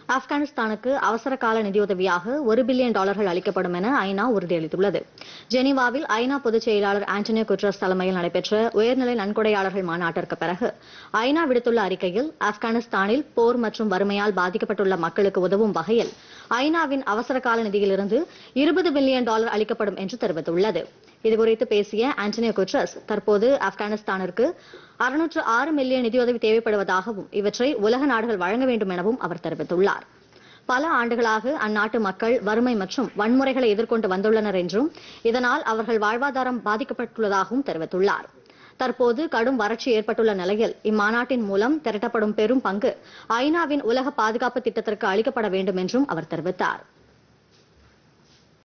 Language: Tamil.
ஆப்கானிஸ்தானுக்கு அவசர கால நிதியுதவியாக ஒரு பில்லியன் டாலர்கள் அளிக்கப்படும் என ஐநா உறுதியளித்துள்ளது ஜெனீவாவில் ஐநா பொதுச் செயலாளர் ஆண்டனியோ குட்ரஸ் தலைமையில் நடைபெற்ற உயர்நிலை நன்கொடையாளர்கள் மாநாட்டிற்கு பிறகு ஐநா விடுத்துள்ள அறிக்கையில் ஆப்கானிஸ்தானில் போர் மற்றும் வறுமையால் பாதிக்கப்பட்டுள்ள மக்களுக்கு உதவும் வகையில் ஐநாவின் அவசர கால நிதியிலிருந்து இருபது பில்லியன் டாலர் அளிக்கப்படும் என்று தெரிவித்துள்ளது இதுகுறித்து பேசிய ஆண்டனியோ குட்ரஸ் தற்போது ஆப்கானிஸ்தானிற்கு அறுநூற்று ஆறு மில்லியன் நிதியுதவி தேவைப்படுவதாகவும் இவற்றை உலக நாடுகள் வழங்க வேண்டும் எனவும் அவர் தெரிவித்துள்ளார் பல ஆண்டுகளாக அந்நாட்டு மக்கள் வறுமை மற்றும் வன்முறைகளை எதிர்கொண்டு வந்துள்ளனர் என்றும் இதனால் அவர்கள் வாழ்வாதாரம் பாதிக்கப்பட்டுள்ளதாகவும் தெரிவித்துள்ளார் தற்போது கடும் வறட்சி ஏற்பட்டுள்ள நிலையில் இம்மாநாட்டின் மூலம் திரட்டப்படும் பெரும் பங்கு ஐநாவின் உலக பாதுகாப்பு திட்டத்திற்கு அளிக்கப்பட வேண்டும் என்றும் அவர் தெரிவித்தார்